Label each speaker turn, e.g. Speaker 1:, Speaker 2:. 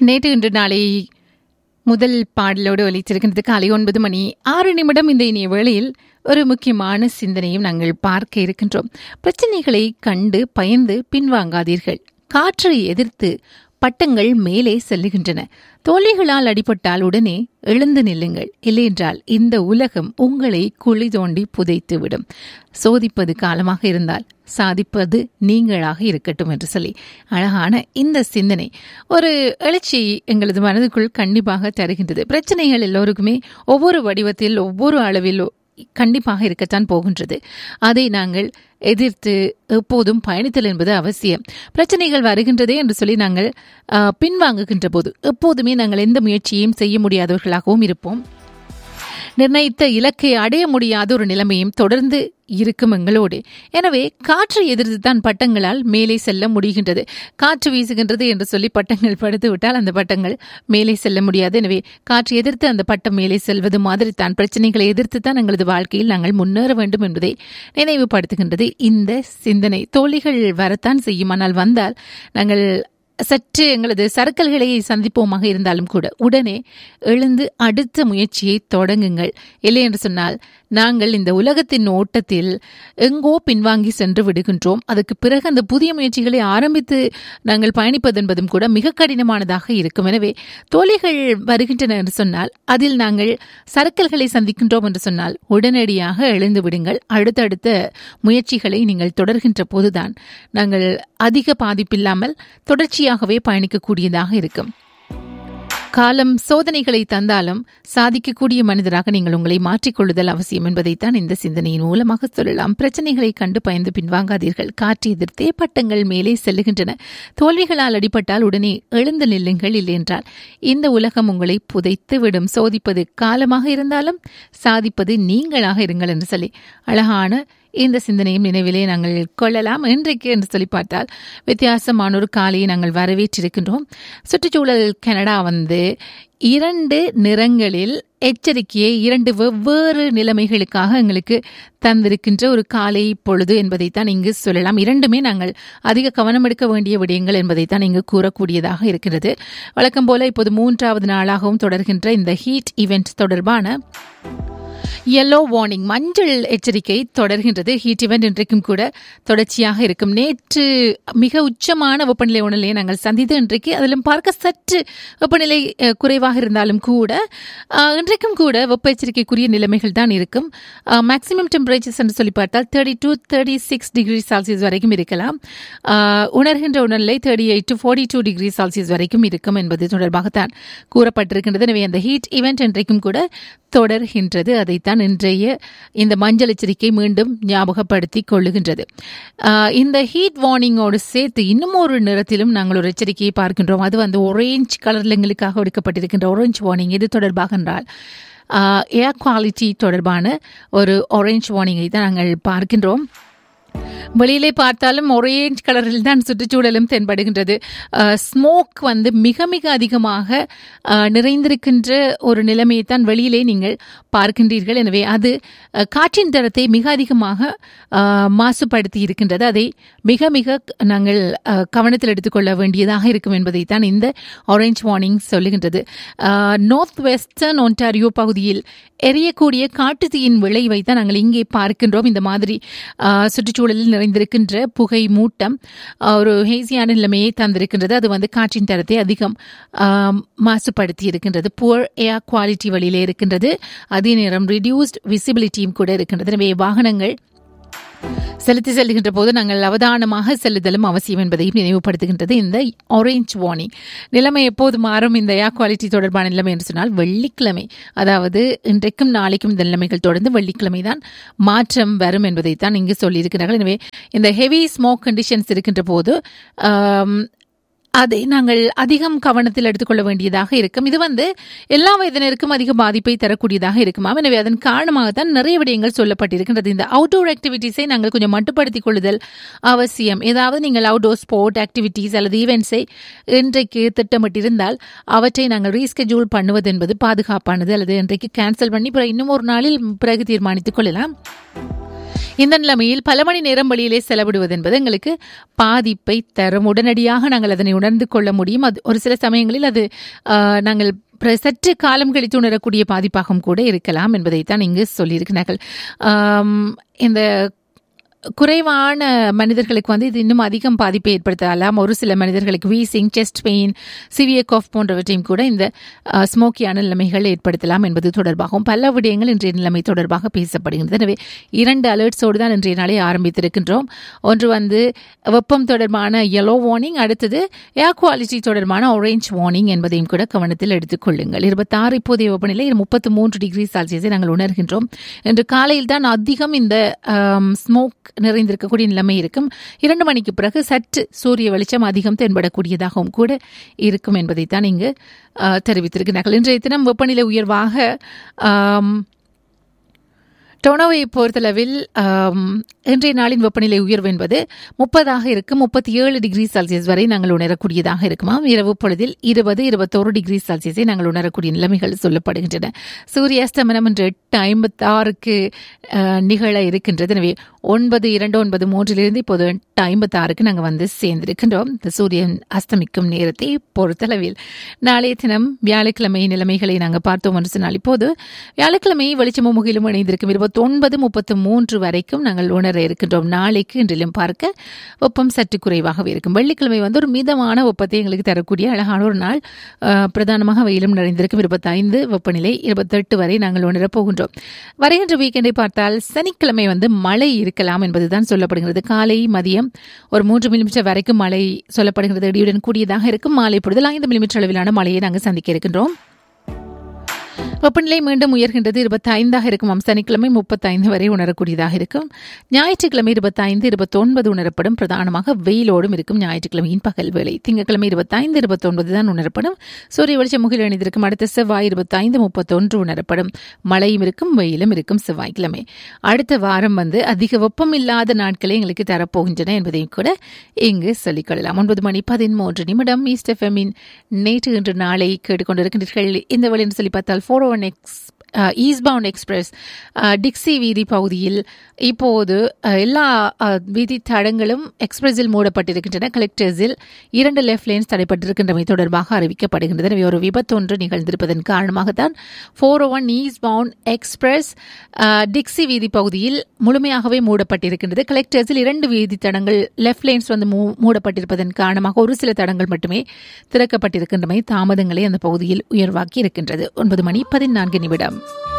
Speaker 1: நேற்று இன்று நாளை முதல் பாடலோடு ஒலித்திருக்கின்றது காலை ஒன்பது மணி ஆறு நிமிடம் இந்த இனிய வேளையில் ஒரு முக்கியமான சிந்தனையும் நாங்கள் பார்க்க இருக்கின்றோம் பிரச்சனைகளை கண்டு பயந்து பின்வாங்காதீர்கள் காற்றை எதிர்த்து பட்டங்கள் மேலே செல்லுகின்றன தோல்விகளால் அடிபட்டால் உடனே எழுந்து நில்லுங்கள் இல்லையென்றால் இந்த உலகம் உங்களை குழி தோண்டி புதைத்துவிடும் சோதிப்பது காலமாக இருந்தால் சாதிப்பது நீங்களாக இருக்கட்டும் என்று சொல்லி அழகான இந்த சிந்தனை ஒரு எழுச்சி எங்களது மனதுக்குள் கண்டிப்பாக தருகின்றது பிரச்சனைகள் எல்லோருக்குமே ஒவ்வொரு வடிவத்தில் ஒவ்வொரு அளவில் கண்டிப்பாக இருக்கத்தான் போகின்றது அதை நாங்கள் எதிர்த்து எப்போதும் பயணித்தல் என்பது அவசியம் பிரச்சனைகள் வருகின்றதே என்று சொல்லி நாங்கள் பின்வாங்குகின்ற போது எப்போதுமே நாங்கள் எந்த முயற்சியையும் செய்ய முடியாதவர்களாகவும் இருப்போம் நிர்ணயித்த இலக்கை அடைய முடியாத ஒரு நிலைமையும் தொடர்ந்து இருக்கும் எங்களோடு எனவே காற்றை எதிர்த்து தான் பட்டங்களால் மேலே செல்ல முடிகின்றது காற்று வீசுகின்றது என்று சொல்லி பட்டங்கள் படுத்து விட்டால் அந்த பட்டங்கள் மேலே செல்ல முடியாது எனவே காற்று எதிர்த்து அந்த பட்டம் மேலே செல்வது மாதிரி தான் பிரச்சனைகளை எதிர்த்து தான் எங்களது வாழ்க்கையில் நாங்கள் முன்னேற வேண்டும் என்பதை நினைவுபடுத்துகின்றது இந்த சிந்தனை தோழிகள் வரத்தான் செய்யும் ஆனால் வந்தால் நாங்கள் சற்று எங்களது சறுக்கல்களை சந்திப்போமாக இருந்தாலும் கூட உடனே எழுந்து அடுத்த முயற்சியை தொடங்குங்கள் இல்லை என்று சொன்னால் நாங்கள் இந்த உலகத்தின் ஓட்டத்தில் எங்கோ பின்வாங்கி சென்று விடுகின்றோம் அதுக்கு பிறகு அந்த புதிய முயற்சிகளை ஆரம்பித்து நாங்கள் பயணிப்பது என்பதும் கூட மிக கடினமானதாக இருக்கும் எனவே தோழிகள் வருகின்றன என்று சொன்னால் அதில் நாங்கள் சறுக்கல்களை சந்திக்கின்றோம் என்று சொன்னால் உடனடியாக எழுந்து விடுங்கள் அடுத்தடுத்த முயற்சிகளை நீங்கள் தொடர்கின்ற போதுதான் நாங்கள் அதிக பாதிப்பில்லாமல் தொடர்ச்சியாகவே பயணிக்கக்கூடியதாக இருக்கும் காலம் சோதனைகளை தந்தாலும் சாதிக்கக்கூடிய மனிதராக நீங்கள் உங்களை மாற்றிக்கொள்ளுதல் அவசியம் என்பதைத்தான் இந்த சிந்தனையின் மூலமாக சொல்லலாம் பிரச்சனைகளை கண்டு பயந்து பின்வாங்காதீர்கள் காற்று எதிர்த்தே பட்டங்கள் மேலே செல்லுகின்றன தோல்விகளால் அடிபட்டால் உடனே எழுந்து நில்லுங்கள் இல்லையென்றால் இந்த உலகம் உங்களை புதைத்து விடும் சோதிப்பது காலமாக இருந்தாலும் சாதிப்பது நீங்களாக இருங்கள் என்று சொல்லி அழகான இந்த சிந்தனையும் நினைவிலே நாங்கள் கொள்ளலாம் இன்றைக்கு என்று சொல்லி பார்த்தால் வித்தியாசமான ஒரு காலையை நாங்கள் வரவேற்றிருக்கின்றோம் சுற்றுச்சூழல் கனடா வந்து இரண்டு நிறங்களில் எச்சரிக்கையை இரண்டு வெவ்வேறு நிலைமைகளுக்காக எங்களுக்கு தந்திருக்கின்ற ஒரு காலை பொழுது என்பதைத்தான் இங்கு சொல்லலாம் இரண்டுமே நாங்கள் அதிக கவனம் எடுக்க வேண்டிய விடயங்கள் என்பதைத்தான் இங்கு கூறக்கூடியதாக இருக்கிறது வழக்கம் போல இப்போது மூன்றாவது நாளாகவும் தொடர்கின்ற இந்த ஹீட் ஈவெண்ட் தொடர்பான எல்லோ வார்னிங் மஞ்சள் எச்சரிக்கை தொடர்கின்றது ஹீட் இவெண்ட் இன்றைக்கும் கூட தொடர்ச்சியாக இருக்கும் நேற்று மிக உச்சமான வெப்பநிலை உணர்நிலையை நாங்கள் சந்தித்து இன்றைக்கு அதிலும் பார்க்க சற்று வெப்பநிலை குறைவாக இருந்தாலும் கூட இன்றைக்கும் கூட வெப்ப எச்சரிக்கைக்குரிய நிலைமைகள் தான் இருக்கும் மேக்சிமம் டெம்பரேச்சர்ஸ் என்று சொல்லி பார்த்தால் thirty two thirty six degree Celsius வரைக்கும் இருக்கலாம் உணர்கின்ற உணர்நிலை thirty eight to forty two degree Celsius வரைக்கும் இருக்கும் என்பது தொடர்பாகத்தான் கூறப்பட்டிருக்கின்றது எனவே அந்த ஹீட் இவெண்ட் இன்றைக்கும் கூட தொடர்கின்றது அதைத்தான் இன்றைய இந்த மஞ்சள் எச்சரிக்கை மீண்டும் ஞாபகப்படுத்திக் கொள்ளுகின்றது இந்த ஹீட் வார்னிங்கோடு சேர்த்து இன்னும் ஒரு நிறத்திலும் நாங்கள் ஒரு எச்சரிக்கையை பார்க்கின்றோம் அது வந்து ஒரேஞ்ச் கலரில் எங்களுக்காக எடுக்கப்பட்டிருக்கின்ற ஒரேஞ்ச் வார்னிங் எது தொடர்பாக என்றால் ஏர் குவாலிட்டி தொடர்பான ஒரு ஒரேஞ்ச் வார்னிங்கை தான் நாங்கள் பார்க்கின்றோம் வெளியிலே பார்த்தாலும் ஒரேஞ்ச் கலரில் தான் சுற்றுச்சூழலும் தென்படுகின்றது ஸ்மோக் வந்து மிக மிக அதிகமாக நிறைந்திருக்கின்ற ஒரு நிலைமையை தான் வெளியிலே நீங்கள் பார்க்கின்றீர்கள் எனவே அது காற்றின் தரத்தை மிக அதிகமாக மாசுபடுத்தி இருக்கின்றது அதை மிக மிக நாங்கள் கவனத்தில் எடுத்துக்கொள்ள வேண்டியதாக இருக்கும் என்பதை தான் இந்த ஆரஞ்ச் வார்னிங் சொல்லுகின்றது நார்த் வெஸ்டர்ன் ஒன்டாரியோ பகுதியில் எரியக்கூடிய காட்டுத்தீயின் விளைவை தான் நாங்கள் இங்கே பார்க்கின்றோம் இந்த மாதிரி சுற்றுச்சூழலில் நிறைந்திருக்கின்ற புகை மூட்டம் ஒரு ஹேசியான நிலைமையை தந்திருக்கின்றது அது வந்து காற்றின் தரத்தை அதிகம் மாசுபடுத்தி இருக்கின்றது புவர் ஏர் குவாலிட்டி வழியிலே இருக்கின்றது அதே நேரம் ரிடியூஸ்ட் விசிபிலிட்டியும் கூட இருக்கின்றது எனவே வாகனங்கள் செலுத்தி செல்கின்ற போது நாங்கள் அவதானமாக செல்லுதலும் அவசியம் என்பதையும் நினைவுபடுத்துகின்றது இந்த ஆரஞ்ச் வார்னிங் நிலைமை எப்போது மாறும் இந்த ஏர் குவாலிட்டி தொடர்பான நிலைமை என்று சொன்னால் வெள்ளிக்கிழமை அதாவது இன்றைக்கும் நாளைக்கும் இந்த நிலைமைகள் தொடர்ந்து வெள்ளிக்கிழமை தான் மாற்றம் வரும் என்பதைத்தான் இங்கு சொல்லியிருக்கிறார்கள் எனவே இந்த ஹெவி ஸ்மோக் கண்டிஷன்ஸ் இருக்கின்ற போது அதை நாங்கள் அதிகம் கவனத்தில் எடுத்துக்கொள்ள வேண்டியதாக இருக்கும் இது வந்து எல்லா வயதினருக்கும் அதிக பாதிப்பை தரக்கூடியதாக இருக்குமா எனவே அதன் காரணமாகத்தான் நிறைய விடயங்கள் சொல்லப்பட்டிருக்கின்றது இந்த அவுட்டோர் ஆக்டிவிட்டீஸை நாங்கள் கொஞ்சம் மட்டுப்படுத்திக் கொள்ளுதல் அவசியம் ஏதாவது நீங்கள் அவுட்டோர் ஸ்போர்ட் ஆக்டிவிட்டீஸ் அல்லது ஈவெண்ட்ஸை இன்றைக்கு திட்டமிட்டிருந்தால் அவற்றை நாங்கள் ரீஸ்கெட்யூல் பண்ணுவது என்பது பாதுகாப்பானது அல்லது இன்றைக்கு கேன்சல் பண்ணி பிறகு இன்னும் ஒரு நாளில் பிறகு தீர்மானித்துக் கொள்ளலாம் இந்த நிலைமையில் பல மணி நேரம் வழியிலே செலவிடுவது என்பது எங்களுக்கு பாதிப்பை தரும் உடனடியாக நாங்கள் அதனை உணர்ந்து கொள்ள முடியும் அது ஒரு சில சமயங்களில் அது ஆஹ், நாங்கள் பிற- சற்று காலம் கழித்து உணரக்கூடிய பாதிப்பாகவும் கூட இருக்கலாம் என்பதைத்தான் இங்கு சொல்லியிருக்கிறார்கள் ஆம், இந்த குறைவான மனிதர்களுக்கு வந்து இது இன்னும் அதிகம் பாதிப்பை ஏற்படுத்தலாம் ஒரு சில மனிதர்களுக்கு wheezing chest pain severe cough போன்றவற்றையும் கூட இந்த அஹ், ஸ்மோக்கியான நிலைமைகள் ஏற்படுத்தலாம் என்பது தொடர்பாகவும் பல விடயங்கள் இன்றைய நிலைமை தொடர்பாக பேசப்படுகின்றது எனவே இரண்டு அலர்ட்ஸோடு தான் இன்றைய நாளை ஆரம்பித்திருக்கின்றோம் ஒன்று வந்து வெப்பம் தொடர்பான yellow வார்னிங் அடுத்தது ஏர் குவாலிட்டி தொடர்பான ஆரஞ்ச் வார்னிங் என்பதையும் கூட கவனத்தில் எடுத்துக்கொள்ளுங்கள் இருபத்தாறு இப்போதைய வெப்பநிலை முப்பத்து மூன்று டிகிரி செல்சியஸை நாங்கள் உணர்கின்றோம் இன்று காலையில் தான் அதிகம் இந்த ஸ்மோக் நிறைந்திருக்கக்கூடிய நிலைமை இருக்கும் இரண்டு மணிக்கு பிறகு சற்று சூரிய வெளிச்சம் அதிகம் தென்படக்கூடியதாகவும் கூட இருக்கும் என்பதைத்தான் இங்கு அஹ், தெரிவித்திருக்கிறார்கள் இன்றைய தினம் வெப்பநிலை உயர்வாக ஆம், டொனோவை பொறுத்தளவில் ஆம், இன்றைய நாளின் வெப்பநிலை உயர்வு என்பது முப்பதாக இருக்கும் முப்பத்தி ஏழு டிகிரி செல்சியஸ் வரை நாங்கள் உணரக்கூடியதாக இருக்குமாம் இரவு பொழுதில் இருபது இருபத்தோரு டிகிரி செல்சியஸை நாங்கள் உணரக்கூடிய நிலைமைகள் சொல்லப்படுகின்றன சூரிய அஸ்தமனம் இன்று எட்டு ஐம்பத்தாறுக்கு அஹ், நிகழ இருக்கின்றது எனவே ஒன்பது இரண்டு ஒன்பது மூன்றிலிருந்து இப்போது எட்டு ஐம்பத்தாறுக்கு நாங்கள் வந்து சேர்ந்திருக்கின்றோம் இந்த சூரியன் அஸ்தமிக்கும் நேரத்தை பொறுத்தளவில் நாளைய தினம் வியாழக்கிழமை நிலைமைகளை நாங்கள் பார்த்தோம் என்று சொன்னால் இப்போது வியாழக்கிழமை வெளிச்சமும் முகிலும் இணைந்திருக்கும் இருபத்தொன்பது முப்பத்து மூன்று வரைக்கும் நாங்கள் உணர இருக்கின்றோம் நாளைக்கு இன்றிலும் பார்க்க வெப்பம் சற்று குறைவாகவே இருக்கும் வெள்ளிக்கிழமை வந்து ஒரு மிதமான வெப்பத்தை எங்களுக்கு தரக்கூடிய அழகான ஒரு நாள் அஹ், பிரதானமாக வெயிலும் நிறைந்திருக்கும் இருபத்தைந்து வெப்பநிலை இருபத்தெட்டு வரை நாங்கள் உணரப் போகின்றோம் வருகின்ற வீக்கெண்டை பார்த்தால் சனிக்கிழமை வந்து மழை இருக்கலாம் என்பதுதான் சொல்லப்படுகிறது காலை மதியம் ஒரு மூன்று மில்லிமீட்டர் வரைக்கும் மழை சொல்லப்படுகிறது இடியுடன் கூடியதாக இருக்கும் மாலை பொழுதில் ஐந்து மில்லிமீட்டர் அளவிலான மழையை நாங்கள் சந்திக்க இருக்கின்றோம் வெப்பநிலை மீண்டும் உயர்கின்றது இருபத்தி ஐந்தாக இருக்கும் அம் சனிக்கிழமை முப்பத்தைந்து வரை உணரக்கூடியதாக இருக்கும் ஞாயிற்றுக்கிழமை இருபத்தைந்து இருபத்தொன்பது உணரப்படும் பிரதானமாக வெயிலோடும் இருக்கும் ஞாயிற்றுக்கிழமையின் பகல் வேளை திங்கட்கிழமை இருபத்தைந்து இருபத்தொன்பது தான் உணரப்படும் சூரிய வெளிச்சம் முகில் இணைந்திருக்கும் அடுத்த செவ்வாய் இருபத்தைந்து முப்பத்தொன்று உணரப்படும் மழையும் இருக்கும் வெயிலும் இருக்கும் செவ்வாய்க்கிழமை அடுத்த வாரம் வந்து அதிக வெப்பம் இல்லாத நாட்களை எங்களுக்கு தரப்போகின்றன என்பதையும் கூட இங்கு சொல்லிக்கொள்ளலாம் ஒன்பது மணி பதிமூன்று நிமிடம் ஈஸ்ட் எஃப்எம்மின் நேற்று இன்று நாளை கேட்டுக்கொண்டிருக்கின்றீர்கள் இந்த வழின்னு சொல்லி பார்த்தால் four one X eastbound express Dixie வீதி பகுதியில் இப்போது அஹ், எல்லா அஹ், வீதி தடங்களும் எக்ஸ்பிரஸில் மூடப்பட்டிருக்கின்றன கலெக்டர்ஸில் இரண்டு லெஃப்ட் லேன்ஸ் தடைப்பட்டிருக்கின்றமை தொடர்பாக அறிவிக்கப்படுகின்றது எனவே ஒரு விபத்து ஒன்று நிகழ்ந்திருப்பதன் காரணமாகத்தான் four one eastbound express Dixie வீதி பகுதியில் முழுமையாகவே மூடப்பட்டிருக்கின்றது கலெக்டர்ஸில் இரண்டு வீதி தடங்கள் லெஃப்ட் லேன்ஸ் வந்து மூ- மூடப்பட்டிருப்பதன் காரணமாக ஒரு சில தடங்கள் மட்டுமே திறக்கப்பட்டிருக்கின்றமை தாமதங்களை அந்த பகுதியில் உயர்வாக்கி இருக்கின்றது ஒன்பது மணி பதினான்கு நிமிடம்